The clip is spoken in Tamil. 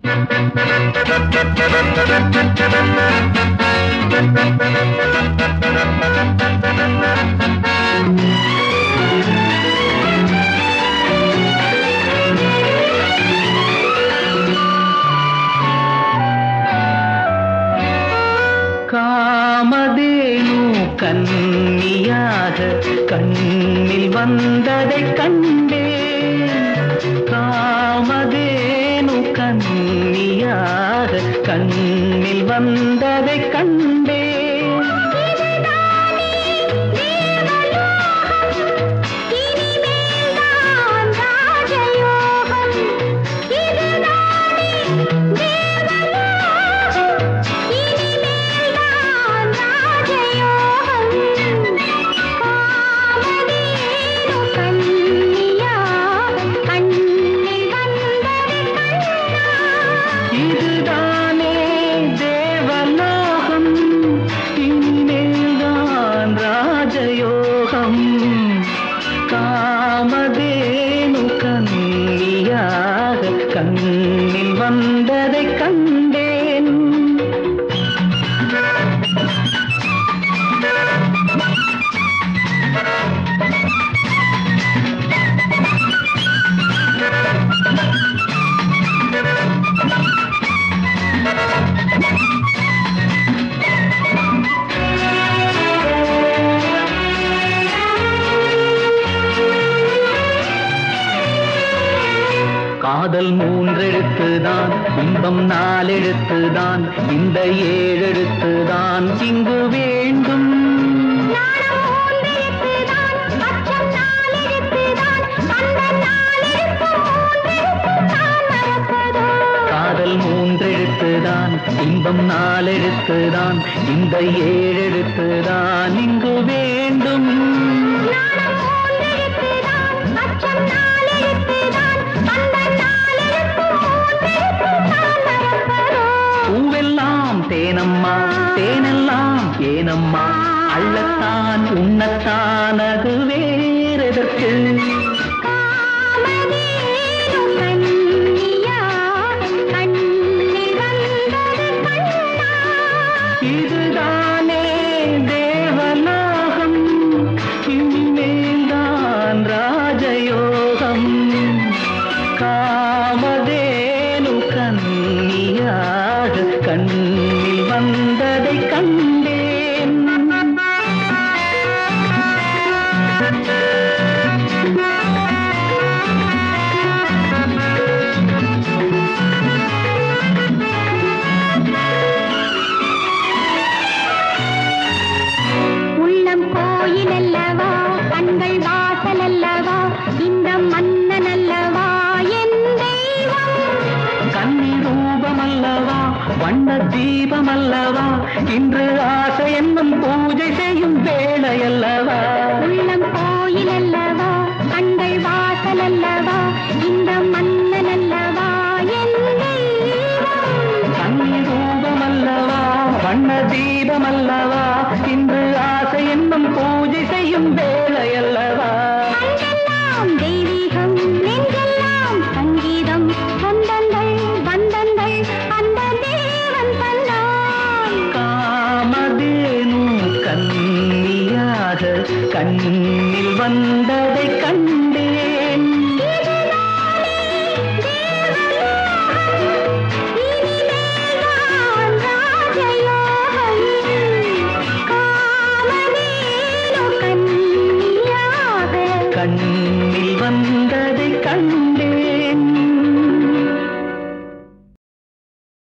காமதேனு கன்னியாக கண்ணில் வந்ததை கண்டேன் காமதேனு கன்னியாக கண்ணில் வந்ததை கண்டேன் இதுதானே தேவலோகம் இனிமேல்தான் ராஜயோகம் காமதேனு கன்னியாக கண்ணில் வந்ததை கண்டேன் காதல் மூன்றெழுத்துதான் இன்பம் நாலெழுத்துதான் இந்த ஏழெழுத்துதான் இங்கு வேண்டும் காதல் மூன்றெழுத்துதான் இன்பம் நாலெழுத்துதான் இந்த ஏழெழுத்துதான் இங்கு வேண்டும் பூவெல்லாம் தேனம்மா தேனெல்லாம் ஏனம்மா அள்ளத்தான் உண்ணத்தான் அது வேறெதற்கு இதுதானே தேவலோகம் இனிமேல்தான் ராஜயோகம் காமதேனு கன்னியாக கண்ணில் வந்ததை கண்டேன் உள்ளம் கோயில் அல்லவா கண்கள் வாசல் அல்லவா இந்த மன்னன் அல்லவா என் தெய்வம் கன்னி ரூபமல்லவா வண்ண தீபமல்லவா இன்று ஆசை என்னும் பூஜை செய்யும் வேளையல்லவா உள்ளம் கோயில் அல்லவா கண்கள் வாசல் அல்லவா இந்த மன்னன் அல்லவா என் தெய்வம் கன்னி ரூபமல்லவா வண்ண தீபமல்லவா